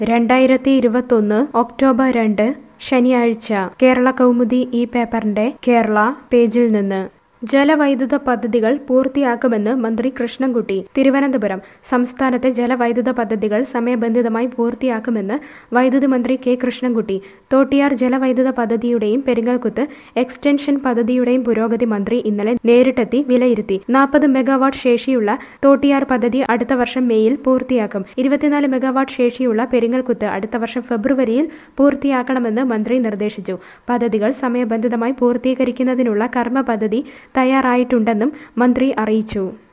രണ്ടായിരത്തി ഇരുപത്തൊന്ന് ഒക്ടോബർ രണ്ട് ശനിയാഴ്ച കേരള കൗമുദി ഈ പേപ്പറിന്റെ കേരള പേജിൽ നിന്ന് ജലവൈദ്യുത പദ്ധതികൾ പൂർത്തിയാക്കുമെന്ന് മന്ത്രി കൃഷ്ണൻകുട്ടി തിരുവനന്തപുരം സംസ്ഥാനത്തെ ജലവൈദ്യുത പദ്ധതികൾ സമയബന്ധിതമായി പൂർത്തിയാക്കുമെന്ന് വൈദ്യുതി മന്ത്രി കെ കൃഷ്ണൻകുട്ടി തോട്ടിയാർ ജലവൈദ്യുത പദ്ധതിയുടെയും പെരിങ്ങൽകുത്ത് എക്സ്റ്റൻഷൻ പദ്ധതിയുടെയും പുരോഗതി മന്ത്രി ഇന്നലെ നേരിട്ടെത്തി വിലയിരുത്തി നാൽപ്പത് മെഗാവാട്ട് ശേഷിയുള്ള തോട്ടിയാർ പദ്ധതി അടുത്ത വർഷം മേയിൽ പൂർത്തിയാക്കും ഇരുപത്തിനാല് മെഗാവാട്ട് ശേഷിയുള്ള പെരിങ്ങൽകുത്ത് അടുത്ത വർഷം ഫെബ്രുവരിയിൽ പൂർത്തിയാക്കണമെന്ന് മന്ത്രി നിർദ്ദേശിച്ചു പദ്ധതികൾ സമയബന്ധിതമായി പൂർത്തീകരിക്കുന്നതിനുള്ള കർമ്മ പദ്ധതി തയ്യാറായിട്ടുണ്ടെന്നും മന്ത്രി അറിയിച്ചു